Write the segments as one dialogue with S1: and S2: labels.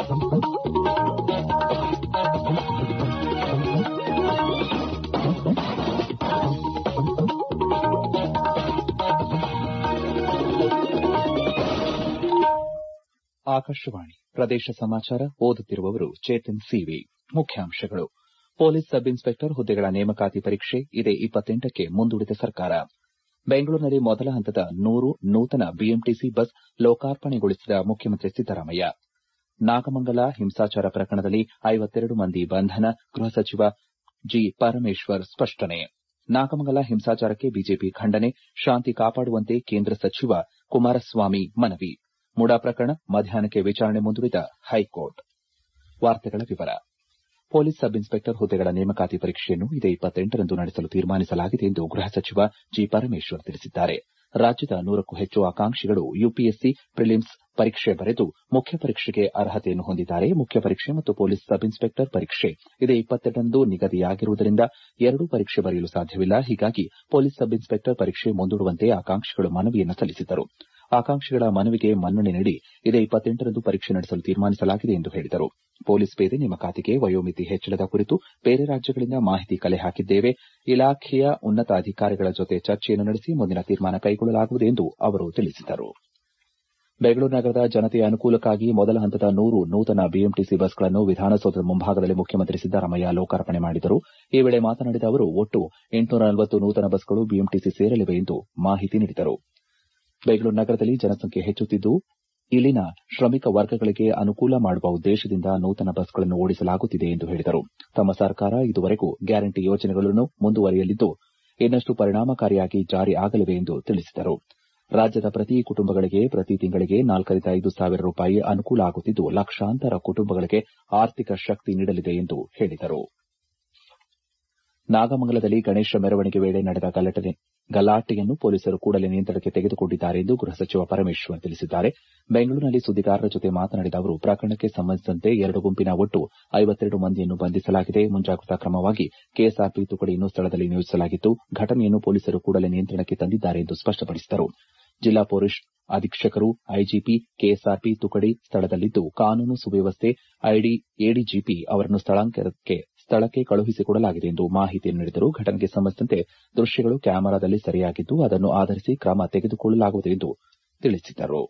S1: ಆಕಾಶವಾಣಿ ಪ್ರದೇಶ ಸಮಾಚಾರ ಓದುತ್ತಿರುವವರು ಚೇತನ್ ಸಿವಿ ಮುಖ್ಯಾಂಶಗಳು ಪೊಲೀಸ್ ಸಬ್ ಇನ್ಸ್ಪೆಕ್ಟರ್ ಹುದ್ದೆಗಳ ನೇಮಕಾತಿ ಪರೀಕ್ಷೆ ಇದೇ ಕ್ಕೆ ಮುಂದೂಡಿದ ಸರ್ಕಾರ ಬೆಂಗಳೂರಿನಲ್ಲಿ ಮೊದಲ ಹಂತದ ನೂರು ನೂತನ ಬಿಎಂಟಿಸಿ ಬಸ್ ಲೋಕಾರ್ಪಣೆಗೊಳಿಸಿದ ಮುಖ್ಯಮಂತ್ರಿ ಸಿದ್ದರಾಮಯ್ಯ ನಾಗಮಂಗಲ ಹಿಂಸಾಚಾರ ಪ್ರಕರಣದಲ್ಲಿ ಮಂದಿ ಬಂಧನ ಗೃಹ ಸಚಿವ ಜಿ ಪರಮೇಶ್ವರ್ ಸ್ಪಷ್ಟನೆ ನಾಗಮಂಗಲ ಹಿಂಸಾಚಾರಕ್ಕೆ ಬಿಜೆಪಿ ಖಂಡನೆ ಶಾಂತಿ ಕಾಪಾಡುವಂತೆ ಕೇಂದ್ರ ಸಚಿವ ಕುಮಾರಸ್ವಾಮಿ ಮನವಿ ಮುಡಾ ಪ್ರಕರಣ ಮಧ್ಯಾಹ್ನಕ್ಕೆ ವಿಚಾರಣೆ ಮುಂದೂಡಿದ ಹೈಕೋರ್ಟ್ ಪೊಲೀಸ್ ಸಬ್ ಇನ್ಸ್ಪೆಕ್ಟರ್ ಹುದ್ದೆಗಳ ನೇಮಕಾತಿ ಪರೀಕ್ಷೆಯನ್ನು ಇದೇ ರಂದು ನಡೆಸಲು ತೀರ್ಮಾನಿಸಲಾಗಿದೆ ಎಂದು ಗೃಹ ಸಚಿವ ಜಿ ಪರಮೇಶ್ವರ್ ತಿಳಿಸಿದ್ದಾರೆ ರಾಜ್ಯದ ನೂರಕ್ಕೂ ಹೆಚ್ಚು ಆಕಾಂಕ್ಷಿಗಳು ಯುಪಿಎಸ್ಸಿ ಪ್ರಿಲಿಮ್ಸ್ ಪರೀಕ್ಷೆ ಬರೆದು ಮುಖ್ಯ ಪರೀಕ್ಷೆಗೆ ಅರ್ಹತೆಯನ್ನು ಹೊಂದಿದ್ದಾರೆ ಮುಖ್ಯ ಪರೀಕ್ಷೆ ಮತ್ತು ಪೊಲೀಸ್ ಸಬ್ ಇನ್ಸ್ಪೆಕ್ಟರ್ ಪರೀಕ್ಷೆ ಇದೇ ರಂದು ನಿಗದಿಯಾಗಿರುವುದರಿಂದ ಎರಡೂ ಪರೀಕ್ಷೆ ಬರೆಯಲು ಸಾಧ್ಯವಿಲ್ಲ ಹೀಗಾಗಿ ಪೊಲೀಸ್ ಸಬ್ ಇನ್ಸ್ಪೆಕ್ಟರ್ ಪರೀಕ್ಷೆ ಮುಂದೂಡುವಂತೆ ಆಕಾಂಕ್ಷಿಗಳು ಮನವಿಯನ್ನು ಸಲ್ಲಿಸಿದ್ದರು ಆಕಾಂಕ್ಷಿಗಳ ಮನವಿಗೆ ಮನ್ನಣೆ ನೀಡಿ ಇದೇ ರಂದು ಪರೀಕ್ಷೆ ನಡೆಸಲು ತೀರ್ಮಾನಿಸಲಾಗಿದೆ ಎಂದು ಹೇಳಿದರು ಪೊಲೀಸ್ ಪೇದೆ ನೇಮಕಾತಿಗೆ ವಯೋಮಿತಿ ಹೆಚ್ಚಳದ ಕುರಿತು ಬೇರೆ ರಾಜ್ಯಗಳಿಂದ ಮಾಹಿತಿ ಕಲೆ ಹಾಕಿದ್ದೇವೆ ಇಲಾಖೆಯ ಉನ್ನತ ಅಧಿಕಾರಿಗಳ ಜೊತೆ ಚರ್ಚೆಯನ್ನು ನಡೆಸಿ ಮುಂದಿನ ತೀರ್ಮಾನ ಕೈಗೊಳ್ಳಲಾಗುವುದು ಎಂದು ಅವರು ತಿಳಿಸಿದರು ಬೆಂಗಳೂರು ನಗರದ ಜನತೆಯ ಅನುಕೂಲಕ್ಕಾಗಿ ಮೊದಲ ಹಂತದ ನೂರು ನೂತನ ಬಿಎಂಟಿಸಿ ಬಸ್ಗಳನ್ನು ವಿಧಾನಸೌಧದ ಮುಂಭಾಗದಲ್ಲಿ ಮುಖ್ಯಮಂತ್ರಿ ಸಿದ್ದರಾಮಯ್ಯ ಲೋಕಾರ್ಪಣೆ ಮಾಡಿದರು ಈ ವೇಳೆ ಮಾತನಾಡಿದ ಅವರು ಒಟ್ಟು ನೂತನ ಬಸ್ಗಳು ಬಿಎಂಟಿಸಿ ಸೇರಲಿವೆ ಎಂದು ಮಾಹಿತಿ ನೀಡಿದರು ಬೆಂಗಳೂರು ನಗರದಲ್ಲಿ ಜನಸಂಖ್ಯೆ ಹೆಚ್ಚುತ್ತಿದ್ದು ಇಲ್ಲಿನ ಶ್ರಮಿಕ ವರ್ಗಗಳಿಗೆ ಅನುಕೂಲ ಮಾಡುವ ಉದ್ದೇಶದಿಂದ ನೂತನ ಬಸ್ಗಳನ್ನು ಓಡಿಸಲಾಗುತ್ತಿದೆ ಎಂದು ಹೇಳಿದರು ತಮ್ಮ ಸರ್ಕಾರ ಇದುವರೆಗೂ ಗ್ಯಾರಂಟಿ ಯೋಜನೆಗಳನ್ನು ಮುಂದುವರೆಯಲಿದ್ದು ಇನ್ನಷ್ಟು ಪರಿಣಾಮಕಾರಿಯಾಗಿ ಜಾರಿ ಆಗಲಿವೆ ಎಂದು ತಿಳಿಸಿದರು ರಾಜ್ಯದ ಪ್ರತಿ ಕುಟುಂಬಗಳಿಗೆ ಪ್ರತಿ ತಿಂಗಳಿಗೆ ನಾಲ್ಕರಿಂದ ಐದು ಸಾವಿರ ರೂಪಾಯಿ ಅನುಕೂಲ ಆಗುತ್ತಿದ್ದು ಲಕ್ಷಾಂತರ ಕುಟುಂಬಗಳಿಗೆ ಆರ್ಥಿಕ ಶಕ್ತಿ ನೀಡಲಿದೆ ಎಂದು ಹೇಳಿದರು ನಾಗಮಂಗಲದಲ್ಲಿ ಗಣೇಶ ಮೆರವಣಿಗೆ ವೇಳೆ ನಡೆದ ಗಲಾಟೆಯನ್ನು ಪೊಲೀಸರು ಕೂಡಲೇ ನಿಯಂತ್ರಣಕ್ಕೆ ತೆಗೆದುಕೊಂಡಿದ್ದಾರೆ ಎಂದು ಗೃಹ ಸಚಿವ ಪರಮೇಶ್ವರ್ ತಿಳಿಸಿದ್ದಾರೆ ಬೆಂಗಳೂರಿನಲ್ಲಿ ಸುದ್ದಿಗಾರರ ಜೊತೆ ಮಾತನಾಡಿದ ಅವರು ಪ್ರಕರಣಕ್ಕೆ ಸಂಬಂಧಿಸಿದಂತೆ ಎರಡು ಗುಂಪಿನ ಒಟ್ಟು ಮಂದಿಯನ್ನು ಬಂಧಿಸಲಾಗಿದೆ ಮುಂಜಾಗ್ರತಾ ಕ್ರಮವಾಗಿ ಕೆಎಸ್ಆರ್ಪಿ ತುಕಡಿಯನ್ನು ಸ್ಥಳದಲ್ಲಿ ನಿಯೋಜಿಸಲಾಗಿತ್ತು ಘಟನೆಯನ್ನು ಪೊಲೀಸರು ಕೂಡಲೇ ನಿಯಂತ್ರಣಕ್ಕೆ ತಂದಿದ್ದಾರೆ ಎಂದು ಸ್ಪಷ್ಟಪಡಿಸಿದರು ಜಿಲ್ಲಾ ಪೊಲೀಸ್ ಅಧೀಕ್ಷಕರು ಐಜಿಪಿ ಕೆಎಸ್ಆರ್ಪಿ ತುಕಡಿ ಸ್ಥಳದಲ್ಲಿದ್ದು ಕಾನೂನು ಸುವ್ಯವಸ್ಥೆ ಎಡಿಜಿಪಿ ಅವರನ್ನು ಸ್ಥಳಕ್ಕೆ ಕಳುಹಿಸಿಕೊಡಲಾಗಿದೆ ಎಂದು ಮಾಹಿತಿಯನ್ನು ನೀಡಿದರು ಘಟನೆಗೆ ಸಂಬಂಧಿಸಿದಂತೆ ದೃಶ್ಯಗಳು ಕ್ಯಾಮೆರಾದಲ್ಲಿ ಸೆರೆಯಾಗಿದ್ದು ಅದನ್ನು ಆಧರಿಸಿ ಕ್ರಮ ತೆಗೆದುಕೊಳ್ಳಲಾಗುವುದು ಎಂದು ತಿಳಿಸಿದರು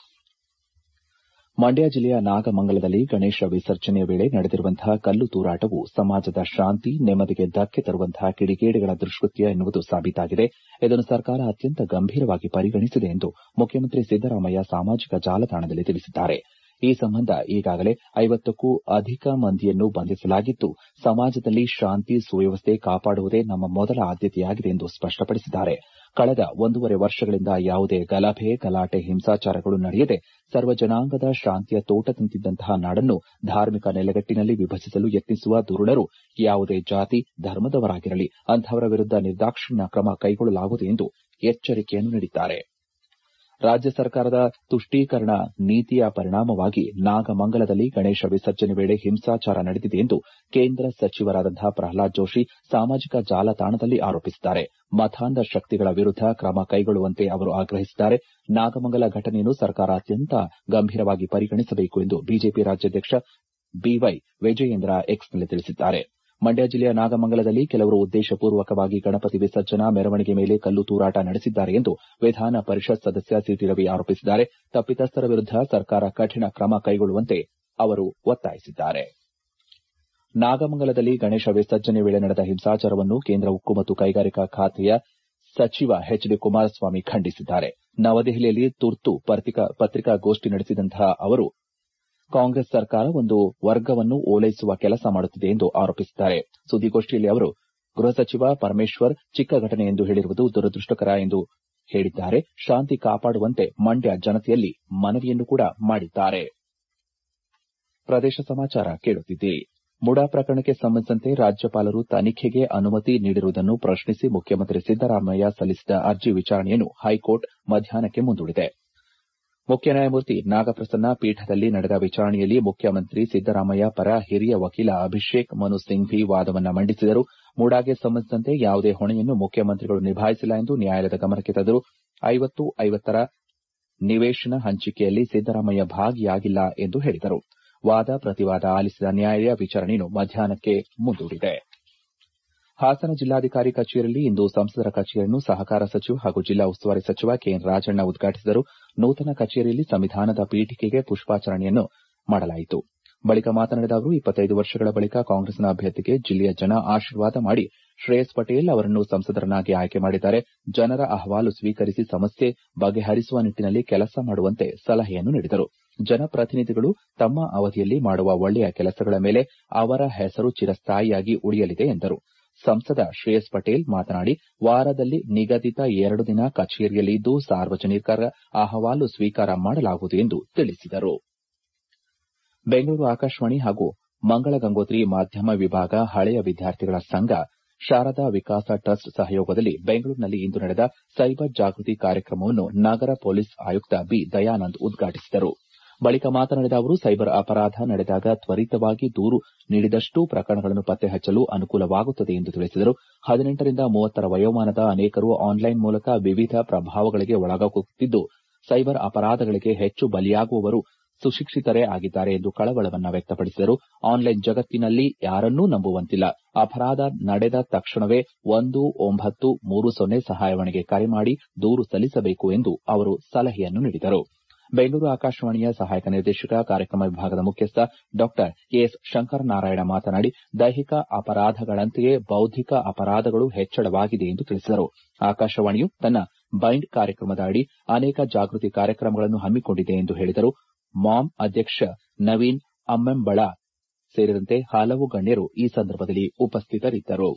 S1: ಮಂಡ್ಯ ಜಿಲ್ಲೆಯ ನಾಗಮಂಗಲದಲ್ಲಿ ಗಣೇಶ ವಿಸರ್ಜನೆಯ ವೇಳೆ ನಡೆದಿರುವಂತಹ ಕಲ್ಲು ತೂರಾಟವು ಸಮಾಜದ ಶಾಂತಿ ನೆಮ್ಮದಿಗೆ ಧಕ್ಕೆ ತರುವಂತಹ ಕಿಡಿಗೇಡಿಗಳ ದುಷ್ಕೃತ್ಯ ಎನ್ನುವುದು ಸಾಬೀತಾಗಿದೆ ಇದನ್ನು ಸರ್ಕಾರ ಅತ್ಯಂತ ಗಂಭೀರವಾಗಿ ಪರಿಗಣಿಸಿದೆ ಎಂದು ಮುಖ್ಯಮಂತ್ರಿ ಸಿದ್ದರಾಮಯ್ಯ ಸಾಮಾಜಿಕ ಜಾಲತಾಣದಲ್ಲಿ ತಿಳಿಸಿದ್ದಾರೆ ಈ ಸಂಬಂಧ ಈಗಾಗಲೇ ಐವತ್ತಕ್ಕೂ ಅಧಿಕ ಮಂದಿಯನ್ನು ಬಂಧಿಸಲಾಗಿದ್ದು ಸಮಾಜದಲ್ಲಿ ಶಾಂತಿ ಸುವ್ಯವಸ್ಥೆ ಕಾಪಾಡುವುದೇ ನಮ್ಮ ಮೊದಲ ಆದ್ಯತೆಯಾಗಿದೆ ಎಂದು ಸ್ಪಷ್ಟಪಡಿಸಿದ್ದಾರೆ ಕಳೆದ ಒಂದೂವರೆ ವರ್ಷಗಳಿಂದ ಯಾವುದೇ ಗಲಭೆ ಗಲಾಟೆ ಹಿಂಸಾಚಾರಗಳು ನಡೆಯದೆ ಸರ್ವ ಜನಾಂಗದ ಶಾಂತಿಯ ತೋಟದಂತಿದ್ದಂತಹ ನಾಡನ್ನು ಧಾರ್ಮಿಕ ನೆಲೆಗಟ್ಟಿನಲ್ಲಿ ವಿಭಜಿಸಲು ಯತ್ನಿಸುವ ದುರುಳರು ಯಾವುದೇ ಜಾತಿ ಧರ್ಮದವರಾಗಿರಲಿ ಅಂತಹವರ ವಿರುದ್ದ ನಿರ್ದಾಕ್ಷಿಣ್ಯ ಕ್ರಮ ಕೈಗೊಳ್ಳಲಾಗುವುದು ಎಂದು ಎಚ್ಚರಿಕೆಯನ್ನು ನೀಡಿದ್ದಾರೆ ರಾಜ್ಯ ಸರ್ಕಾರದ ತುಷ್ಟೀಕರಣ ನೀತಿಯ ಪರಿಣಾಮವಾಗಿ ನಾಗಮಂಗಲದಲ್ಲಿ ಗಣೇಶ ವಿಸರ್ಜನೆ ವೇಳೆ ಹಿಂಸಾಚಾರ ನಡೆದಿದೆ ಎಂದು ಕೇಂದ್ರ ಸಚಿವರಾದಂತಹ ಪ್ರಹ್ಲಾದ್ ಜೋಶಿ ಸಾಮಾಜಿಕ ಜಾಲತಾಣದಲ್ಲಿ ಆರೋಪಿಸಿದ್ದಾರೆ ಮತಾಂಧ ಶಕ್ತಿಗಳ ವಿರುದ್ದ ಕ್ರಮ ಕೈಗೊಳ್ಳುವಂತೆ ಅವರು ಆಗ್ರಹಿಸಿದ್ದಾರೆ ನಾಗಮಂಗಲ ಘಟನೆಯನ್ನು ಸರ್ಕಾರ ಅತ್ಯಂತ ಗಂಭೀರವಾಗಿ ಪರಿಗಣಿಸಬೇಕು ಎಂದು ಬಿಜೆಪಿ ರಾಜ್ಯಾಧ್ಯಕ್ಷ ಬಿವೈ ವಿಜಯೇಂದ್ರ ಎಕ್ಸ್ನಲ್ಲಿ ತಿಳಿಸಿದ್ದಾರೆ ಮಂಡ್ಯ ಜಿಲ್ಲೆಯ ನಾಗಮಂಗಲದಲ್ಲಿ ಕೆಲವರು ಉದ್ದೇಶಪೂರ್ವಕವಾಗಿ ಗಣಪತಿ ವಿಸರ್ಜನಾ ಮೆರವಣಿಗೆ ಮೇಲೆ ಕಲ್ಲು ತೂರಾಟ ನಡೆಸಿದ್ದಾರೆ ಎಂದು ವಿಧಾನ ಪರಿಷತ್ ಸದಸ್ಯ ಸಿಟಿ ರವಿ ಆರೋಪಿಸಿದ್ದಾರೆ ತಪ್ಪಿತಸ್ಥರ ವಿರುದ್ದ ಸರ್ಕಾರ ಕಠಿಣ ಕ್ರಮ ಕೈಗೊಳ್ಳುವಂತೆ ಅವರು ಒತ್ತಾಯಿಸಿದ್ದಾರೆ ನಾಗಮಂಗಲದಲ್ಲಿ ಗಣೇಶ ವಿಸರ್ಜನೆ ವೇಳೆ ನಡೆದ ಹಿಂಸಾಚಾರವನ್ನು ಕೇಂದ್ರ ಉಕ್ಕು ಮತ್ತು ಕೈಗಾರಿಕಾ ಖಾತೆಯ ಸಚಿವ ಎಚ್ ಡಿ ಕುಮಾರಸ್ವಾಮಿ ಖಂಡಿಸಿದ್ದಾರೆ ನವದೆಹಲಿಯಲ್ಲಿ ತುರ್ತು ಪತ್ರಿಕಾಗೋಷ್ಠಿ ನಡೆಸಿದಂತಹ ಅವರು ಕಾಂಗ್ರೆಸ್ ಸರ್ಕಾರ ಒಂದು ವರ್ಗವನ್ನು ಓಲೈಸುವ ಕೆಲಸ ಮಾಡುತ್ತಿದೆ ಎಂದು ಆರೋಪಿಸಿದ್ದಾರೆ ಸುದ್ದಿಗೋಷ್ಠಿಯಲ್ಲಿ ಅವರು ಗೃಹ ಸಚಿವ ಪರಮೇಶ್ವರ್ ಚಿಕ್ಕ ಘಟನೆ ಎಂದು ಹೇಳಿರುವುದು ದುರದೃಷ್ಟಕರ ಎಂದು ಹೇಳಿದ್ದಾರೆ ಶಾಂತಿ ಕಾಪಾಡುವಂತೆ ಮಂಡ್ಯ ಜನತೆಯಲ್ಲಿ ಮನವಿಯನ್ನು ಕೂಡ ಮಾಡಿದ್ದಾರೆ ಪ್ರದೇಶ ಸಮಾಚಾರ ಕೇಳುತ್ತಿದ್ದೀರಿ ಮುಡಾ ಪ್ರಕರಣಕ್ಕೆ ಸಂಬಂಧಿಸಿದಂತೆ ರಾಜ್ಯಪಾಲರು ತನಿಖೆಗೆ ಅನುಮತಿ ನೀಡಿರುವುದನ್ನು ಪ್ರಶ್ನಿಸಿ ಮುಖ್ಯಮಂತ್ರಿ ಸಿದ್ದರಾಮಯ್ಯ ಸಲ್ಲಿಸಿದ ಅರ್ಜಿ ವಿಚಾರಣೆಯನ್ನು ಹೈಕೋರ್ಟ್ ಮಧ್ಯಾಹ್ನಕ್ಕೆ ಮುಂದೂಡಿದೆ ಮುಖ್ಯ ನ್ಯಾಯಮೂರ್ತಿ ನಾಗಪ್ರಸನ್ನ ಪೀಠದಲ್ಲಿ ನಡೆದ ವಿಚಾರಣೆಯಲ್ಲಿ ಮುಖ್ಯಮಂತ್ರಿ ಸಿದ್ದರಾಮಯ್ಯ ಪರ ಹಿರಿಯ ವಕೀಲ ಅಭಿಷೇಕ್ ಮನು ಸಿಂಘ್ವಿ ವಾದವನ್ನು ಮಂಡಿಸಿದರು ಮುಡಾಗೆ ಸಂಬಂಧಿಸಿದಂತೆ ಯಾವುದೇ ಹೊಣೆಯನ್ನು ಮುಖ್ಯಮಂತ್ರಿಗಳು ನಿಭಾಯಿಸಿಲ್ಲ ಎಂದು ನ್ಯಾಯಾಲಯದ ಗಮನಕ್ಕೆ ತಂದರು ಐವತ್ತು ಐವತ್ತರ ನಿವೇಶನ ಹಂಚಿಕೆಯಲ್ಲಿ ಸಿದ್ದರಾಮಯ್ಯ ಭಾಗಿಯಾಗಿಲ್ಲ ಎಂದು ಹೇಳಿದರು ವಾದ ಪ್ರತಿವಾದ ಆಲಿಸಿದ ನ್ಯಾಯಾಲಯ ವಿಚಾರಣೆಯನ್ನು ಮಧ್ಯಾಹ್ನಕ್ಕೆ ಮುಂದೂಡಿದೆ ಹಾಸನ ಜಿಲ್ಲಾಧಿಕಾರಿ ಕಚೇರಿಯಲ್ಲಿ ಇಂದು ಸಂಸದರ ಕಚೇರಿಯನ್ನು ಸಹಕಾರ ಸಚಿವ ಹಾಗೂ ಜಿಲ್ಲಾ ಉಸ್ತುವಾರಿ ಸಚಿವ ಕೆಎನ್ ರಾಜಣ್ಣ ಉದ್ಘಾಟಿಸಿದರು ನೂತನ ಕಚೇರಿಯಲ್ಲಿ ಸಂವಿಧಾನದ ಪೀಠಿಕೆಗೆ ಪುಷ್ಪಾರ್ಚನೆಯನ್ನು ಮಾಡಲಾಯಿತು ಬಳಿಕ ಮಾತನಾಡಿದ ಅವರು ಇಪ್ಪತ್ತೈದು ವರ್ಷಗಳ ಬಳಿಕ ಕಾಂಗ್ರೆಸ್ನ ಅಭ್ಯರ್ಥಿಗೆ ಜಿಲ್ಲೆಯ ಜನ ಆಶೀರ್ವಾದ ಮಾಡಿ ಶ್ರೇಯಸ್ ಪಟೇಲ್ ಅವರನ್ನು ಸಂಸದರನ್ನಾಗಿ ಆಯ್ಕೆ ಮಾಡಿದ್ದಾರೆ ಜನರ ಅಹವಾಲು ಸ್ವೀಕರಿಸಿ ಸಮಸ್ಯೆ ಬಗೆಹರಿಸುವ ನಿಟ್ಟಿನಲ್ಲಿ ಕೆಲಸ ಮಾಡುವಂತೆ ಸಲಹೆಯನ್ನು ನೀಡಿದರು ಜನಪ್ರತಿನಿಧಿಗಳು ತಮ್ಮ ಅವಧಿಯಲ್ಲಿ ಮಾಡುವ ಒಳ್ಳೆಯ ಕೆಲಸಗಳ ಮೇಲೆ ಅವರ ಹೆಸರು ಚಿರಸ್ಥಾಯಿಯಾಗಿ ಉಳಿಯಲಿದೆ ಎಂದರು ಸಂಸದ ಶ್ರೇಯಸ್ ಪಟೇಲ್ ಮಾತನಾಡಿ ವಾರದಲ್ಲಿ ನಿಗದಿತ ಎರಡು ದಿನ ಕಚೇರಿಯಲ್ಲಿದ್ದು ಸಾರ್ವಜನಿಕರ ಅಹವಾಲು ಸ್ವೀಕಾರ ಮಾಡಲಾಗುವುದು ಎಂದು ತಿಳಿಸಿದರು ಬೆಂಗಳೂರು ಆಕಾಶವಾಣಿ ಹಾಗೂ ಮಂಗಳ ಗಂಗೋತ್ರಿ ಮಾಧ್ಯಮ ವಿಭಾಗ ಹಳೆಯ ವಿದ್ಯಾರ್ಥಿಗಳ ಸಂಘ ಶಾರದಾ ವಿಕಾಸ ಟ್ರಸ್ಟ್ ಸಹಯೋಗದಲ್ಲಿ ಬೆಂಗಳೂರಿನಲ್ಲಿ ಇಂದು ನಡೆದ ಸೈಬರ್ ಜಾಗೃತಿ ಕಾರ್ಯಕ್ರಮವನ್ನು ನಗರ ಪೊಲೀಸ್ ಆಯುಕ್ತ ಬಿ ದಯಾನಂದ್ ಉದ್ಘಾಟಿಸಿದರು ಬಳಿಕ ಮಾತನಾಡಿದ ಅವರು ಸೈಬರ್ ಅಪರಾಧ ನಡೆದಾಗ ತ್ವರಿತವಾಗಿ ದೂರು ನೀಡಿದಷ್ಟೂ ಪ್ರಕರಣಗಳನ್ನು ಪತ್ತೆ ಹಚ್ಚಲು ಅನುಕೂಲವಾಗುತ್ತದೆ ಎಂದು ತಿಳಿಸಿದರು ಹದಿನೆಂಟರಿಂದ ಮೂವತ್ತರ ವಯೋಮಾನದ ಅನೇಕರು ಆನ್ಲೈನ್ ಮೂಲಕ ವಿವಿಧ ಪ್ರಭಾವಗಳಿಗೆ ಒಳಗಾಗುತ್ತಿದ್ದು ಸೈಬರ್ ಅಪರಾಧಗಳಿಗೆ ಹೆಚ್ಚು ಬಲಿಯಾಗುವವರು ಸುಶಿಕ್ಷಿತರೇ ಆಗಿದ್ದಾರೆ ಎಂದು ಕಳವಳವನ್ನ ವ್ಯಕ್ತಪಡಿಸಿದರು ಆನ್ಲೈನ್ ಜಗತ್ತಿನಲ್ಲಿ ಯಾರನ್ನೂ ನಂಬುವಂತಿಲ್ಲ ಅಪರಾಧ ನಡೆದ ತಕ್ಷಣವೇ ಒಂದು ಒಂಬತ್ತು ಮೂರು ಸೊನ್ನೆ ಸಹಾಯವಾಣಿಗೆ ಕರೆ ಮಾಡಿ ದೂರು ಸಲ್ಲಿಸಬೇಕು ಎಂದು ಅವರು ಸಲಹೆಯನ್ನು ನೀಡಿದರು ಬೆಂಗಳೂರು ಆಕಾಶವಾಣಿಯ ಸಹಾಯಕ ನಿರ್ದೇಶಕ ಕಾರ್ಯಕ್ರಮ ವಿಭಾಗದ ಮುಖ್ಯಸ್ಥ ಡಾ ಕೆಎಸ್ ಶಂಕರನಾರಾಯಣ ಮಾತನಾಡಿ ದೈಹಿಕ ಅಪರಾಧಗಳಂತೆಯೇ ಬೌದ್ಧಿಕ ಅಪರಾಧಗಳು ಹೆಚ್ಚಳವಾಗಿದೆ ಎಂದು ತಿಳಿಸಿದರು ಆಕಾಶವಾಣಿಯು ತನ್ನ ಬೈಂಡ್ ಕಾರ್ಯಕ್ರಮದ ಅಡಿ ಅನೇಕ ಜಾಗೃತಿ ಕಾರ್ಯಕ್ರಮಗಳನ್ನು ಹಮ್ಮಿಕೊಂಡಿದೆ ಎಂದು ಹೇಳಿದರು ಮಾಮ್ ಅಧ್ಯಕ್ಷ ನವೀನ್ ಅಮ್ಮೆಂಬಳ ಸೇರಿದಂತೆ ಹಲವು ಗಣ್ಯರು ಈ ಸಂದರ್ಭದಲ್ಲಿ ಉಪಸ್ಥಿತರಿದ್ದರು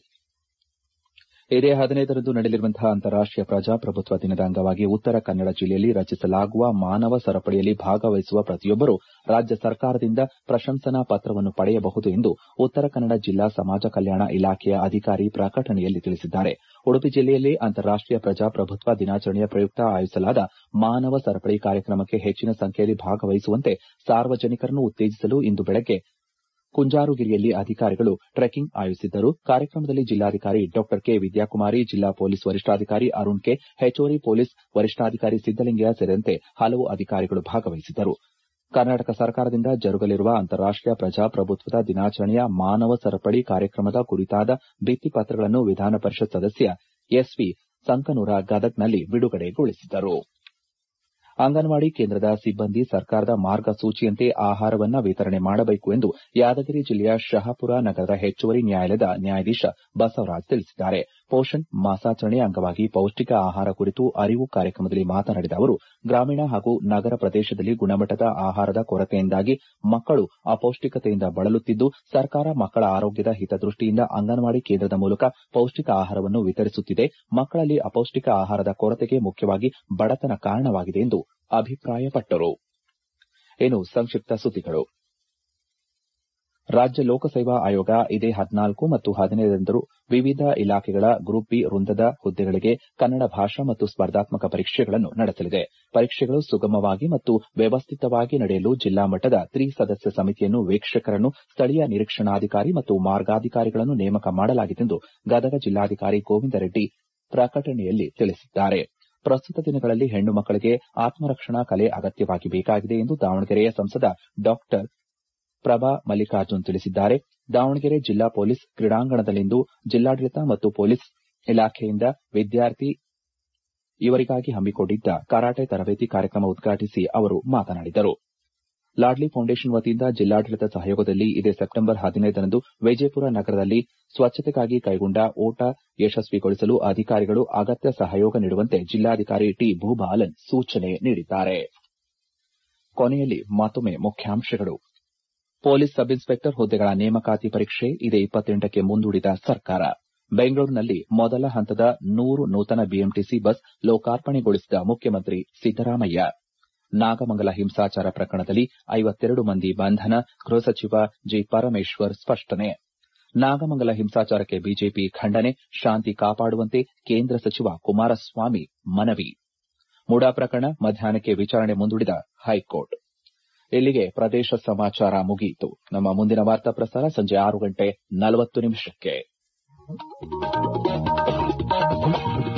S1: ಇದೇ ಹದಿನೈದರಂದು ನಡೆಯಲಿರುವಂತಹ ಅಂತಾರಾಷ್ಟೀಯ ಪ್ರಜಾಪ್ರಭುತ್ವ ದಿನದ ಅಂಗವಾಗಿ ಉತ್ತರ ಕನ್ನಡ ಜಿಲ್ಲೆಯಲ್ಲಿ ರಚಿಸಲಾಗುವ ಮಾನವ ಸರಪಳಿಯಲ್ಲಿ ಭಾಗವಹಿಸುವ ಪ್ರತಿಯೊಬ್ಬರು ರಾಜ್ಯ ಸರ್ಕಾರದಿಂದ ಪ್ರಶಂಸನಾ ಪತ್ರವನ್ನು ಪಡೆಯಬಹುದು ಎಂದು ಉತ್ತರ ಕನ್ನಡ ಜಿಲ್ಲಾ ಸಮಾಜ ಕಲ್ಯಾಣ ಇಲಾಖೆಯ ಅಧಿಕಾರಿ ಪ್ರಕಟಣೆಯಲ್ಲಿ ತಿಳಿಸಿದ್ದಾರೆ ಉಡುಪಿ ಜಿಲ್ಲೆಯಲ್ಲಿ ಅಂತಾರಾಷ್ಟೀಯ ಪ್ರಜಾಪ್ರಭುತ್ವ ದಿನಾಚರಣೆಯ ಪ್ರಯುಕ್ತ ಆಯೋಜಿಸಲಾದ ಮಾನವ ಸರಪಳಿ ಕಾರ್ಯಕ್ರಮಕ್ಕೆ ಹೆಚ್ಚಿನ ಸಂಖ್ಯೆಯಲ್ಲಿ ಭಾಗವಹಿಸುವಂತೆ ಸಾರ್ವಜನಿಕರನ್ನು ಉತ್ತೇಜಿಸಲು ಇಂದು ಬೆಳಗ್ಗೆ ಕುಂಜಾರುಗಿರಿಯಲ್ಲಿ ಅಧಿಕಾರಿಗಳು ಟ್ರೆಕಿಂಗ್ ಆಯೋಜಿಸಿದ್ದರು ಕಾರ್ಯಕ್ರಮದಲ್ಲಿ ಜಿಲ್ಲಾಧಿಕಾರಿ ಡಾ ಕೆ ವಿದ್ಯಾಕುಮಾರಿ ಜಿಲ್ಲಾ ಪೊಲೀಸ್ ವರಿಷ್ಠಾಧಿಕಾರಿ ಅರುಣ್ ಕೆ ಹೆಚ್ಚುವರಿ ಪೊಲೀಸ್ ವರಿಷ್ಠಾಧಿಕಾರಿ ಸಿದ್ದಲಿಂಗಯ್ಯ ಸೇರಿದಂತೆ ಹಲವು ಅಧಿಕಾರಿಗಳು ಭಾಗವಹಿಸಿದ್ದರು ಕರ್ನಾಟಕ ಸರ್ಕಾರದಿಂದ ಜರುಗಲಿರುವ ಅಂತಾರಾಷ್ಟೀಯ ಪ್ರಜಾಪ್ರಭುತ್ವದ ದಿನಾಚರಣೆಯ ಮಾನವ ಸರಪಳಿ ಕಾರ್ಯಕ್ರಮದ ಕುರಿತಾದ ಭಿತ್ತಿಪತ್ರಗಳನ್ನು ವಿಧಾನ ಪರಿಷತ್ ಸದಸ್ಯ ಎಸ್ವಿ ಸಂಕನೂರ ಗದಗ್ನಲ್ಲಿ ಬಿಡುಗಡೆಗೊಳಿಸಿದರು ಅಂಗನವಾಡಿ ಕೇಂದ್ರದ ಸಿಬ್ಬಂದಿ ಸರ್ಕಾರದ ಮಾರ್ಗಸೂಚಿಯಂತೆ ಆಹಾರವನ್ನ ವಿತರಣೆ ಮಾಡಬೇಕು ಎಂದು ಯಾದಗಿರಿ ಜಿಲ್ಲೆಯ ಶಹಾಪುರ ನಗರದ ಹೆಚ್ಚುವರಿ ನ್ಯಾಯಾಲಯದ ನ್ಯಾಯಾಧೀಶ ಬಸವರಾಜ್ ತಿಳಿಸಿದ್ದಾರೆ ಪೋಷಣ್ ಮಾಸಾಚರಣೆ ಅಂಗವಾಗಿ ಪೌಷ್ಟಿಕ ಆಹಾರ ಕುರಿತು ಅರಿವು ಕಾರ್ಯಕ್ರಮದಲ್ಲಿ ಮಾತನಾಡಿದ ಅವರು ಗ್ರಾಮೀಣ ಹಾಗೂ ನಗರ ಪ್ರದೇಶದಲ್ಲಿ ಗುಣಮಟ್ಟದ ಆಹಾರದ ಕೊರತೆಯಿಂದಾಗಿ ಮಕ್ಕಳು ಅಪೌಷ್ಟಿಕತೆಯಿಂದ ಬಳಲುತ್ತಿದ್ದು ಸರ್ಕಾರ ಮಕ್ಕಳ ಆರೋಗ್ಯದ ಹಿತದೃಷ್ಟಿಯಿಂದ ಅಂಗನವಾಡಿ ಕೇಂದ್ರದ ಮೂಲಕ ಪೌಷ್ಟಿಕ ಆಹಾರವನ್ನು ವಿತರಿಸುತ್ತಿದೆ ಮಕ್ಕಳಲ್ಲಿ ಅಪೌಷ್ಟಿಕ ಆಹಾರದ ಕೊರತೆಗೆ ಮುಖ್ಯವಾಗಿ ಬಡತನ ಕಾರಣವಾಗಿದೆ ಎಂದು ಅಭಿಪ್ರಾಯಪಟ್ಟರು ಇನ್ನು ಸಂಕ್ಷಿಪ್ತ ಸುದ್ದಿಗಳು ರಾಜ್ಯ ಲೋಕಸೇವಾ ಆಯೋಗ ಇದೇ ಹದಿನಾಲ್ಕು ಮತ್ತು ಹದಿನೈದರಂದು ವಿವಿಧ ಇಲಾಖೆಗಳ ಗ್ರೂಪ್ ಬಿ ವೃಂದದ ಹುದ್ದೆಗಳಿಗೆ ಕನ್ನಡ ಭಾಷಾ ಮತ್ತು ಸ್ಪರ್ಧಾತ್ಮಕ ಪರೀಕ್ಷೆಗಳನ್ನು ನಡೆಸಲಿದೆ ಪರೀಕ್ಷೆಗಳು ಸುಗಮವಾಗಿ ಮತ್ತು ವ್ಯವಸ್ಥಿತವಾಗಿ ನಡೆಯಲು ಜಿಲ್ಲಾ ಮಟ್ಟದ ತ್ರಿಸದಸ್ಯ ಸಮಿತಿಯನ್ನು ವೀಕ್ಷಕರನ್ನು ಸ್ಥಳೀಯ ನಿರೀಕ್ಷಣಾಧಿಕಾರಿ ಮತ್ತು ಮಾರ್ಗಾಧಿಕಾರಿಗಳನ್ನು ನೇಮಕ ಮಾಡಲಾಗಿದೆ ಎಂದು ಗದಗ ಜಿಲ್ಲಾಧಿಕಾರಿ ಗೋವಿಂದ ರೆಡ್ಡಿ ಪ್ರಕಟಣೆಯಲ್ಲಿ ತಿಳಿಸಿದ್ದಾರೆ ಪ್ರಸ್ತುತ ದಿನಗಳಲ್ಲಿ ಹೆಣ್ಣು ಮಕ್ಕಳಿಗೆ ಆತ್ಮರಕ್ಷಣಾ ಕಲೆ ಅಗತ್ಯವಾಗಿ ಬೇಕಾಗಿದೆ ಎಂದು ದಾವಣಗೆರೆಯ ಸಂಸದ ಡಾ ಪ್ರಭಾ ಮಲ್ಲಿಕಾರ್ಜುನ್ ತಿಳಿಸಿದ್ದಾರೆ ದಾವಣಗೆರೆ ಜಿಲ್ಲಾ ಪೊಲೀಸ್ ಕ್ರೀಡಾಂಗಣದಲ್ಲಿಂದು ಜಿಲ್ಲಾಡಳಿತ ಮತ್ತು ಪೊಲೀಸ್ ಇಲಾಖೆಯಿಂದ ವಿದ್ಯಾರ್ಥಿ ಇವರಿಗಾಗಿ ಹಮ್ಮಿಕೊಂಡಿದ್ದ ಕರಾಟೆ ತರಬೇತಿ ಕಾರ್ಯಕ್ರಮ ಉದ್ಘಾಟಿಸಿ ಅವರು ಮಾತನಾಡಿದರು ಲಾಡ್ಲಿ ಫೌಂಡೇಶನ್ ವತಿಯಿಂದ ಜಿಲ್ಲಾಡಳಿತ ಸಹಯೋಗದಲ್ಲಿ ಇದೇ ಸೆಪ್ಟೆಂಬರ್ ಹದಿನೈದರಂದು ವಿಜಯಪುರ ನಗರದಲ್ಲಿ ಸ್ವಚ್ಛತೆಗಾಗಿ ಕೈಗೊಂಡ ಓಟ ಯಶಸ್ವಿಗೊಳಿಸಲು ಅಧಿಕಾರಿಗಳು ಅಗತ್ಯ ಸಹಯೋಗ ನೀಡುವಂತೆ ಜಿಲ್ಲಾಧಿಕಾರಿ ಟಿ ಭೂಬಾಲನ್ ಸೂಚನೆ ನೀಡಿದ್ದಾರೆ ಕೊನೆಯಲ್ಲಿ ಮತ್ತೊಮ್ಮೆ ಮುಖ್ಯಾಂಶಗಳು ಪೊಲೀಸ್ ಸಬ್ ಇನ್ಸ್ಪೆಕ್ಟರ್ ಹುದ್ದೆಗಳ ನೇಮಕಾತಿ ಪರೀಕ್ಷೆ ಇದೇ ಇಪ್ಪತ್ತೆಂಟಕ್ಕೆ ಮುಂದೂಡಿದ ಸರ್ಕಾರ ಬೆಂಗಳೂರಿನಲ್ಲಿ ಮೊದಲ ಹಂತದ ನೂರು ನೂತನ ಬಿಎಂಟಿಸಿ ಬಸ್ ಲೋಕಾರ್ಪಣೆಗೊಳಿಸಿದ ಮುಖ್ಯಮಂತ್ರಿ ಸಿದ್ದರಾಮಯ್ಯ ನಾಗಮಂಗಲ ಹಿಂಸಾಚಾರ ಪ್ರಕರಣದಲ್ಲಿ ಐವತ್ತೆರಡು ಮಂದಿ ಬಂಧನ ಗೃಹ ಸಚಿವ ಜಿ ಪರಮೇಶ್ವರ್ ಸ್ಪಷ್ಟನೆ ನಾಗಮಂಗಲ ಹಿಂಸಾಚಾರಕ್ಕೆ ಬಿಜೆಪಿ ಖಂಡನೆ ಶಾಂತಿ ಕಾಪಾಡುವಂತೆ ಕೇಂದ್ರ ಸಚಿವ ಕುಮಾರಸ್ವಾಮಿ ಮನವಿ ಮುಡಾ ಪ್ರಕರಣ ಮಧ್ಯಾಹ್ನಕ್ಕೆ ವಿಚಾರಣೆ ಮುಂದೂಡಿದ ಹೈಕೋರ್ಟ್ ಇಲ್ಲಿಗೆ ಪ್ರದೇಶ ಸಮಾಚಾರ ಮುಗಿಯಿತು ನಮ್ಮ ಮುಂದಿನ ವಾರ್ತಾ ಪ್ರಸಾರ ಸಂಜೆ ಆರು ಗಂಟೆ ನಲವತ್ತು ನಿಮಿಷಕ್ಕೆ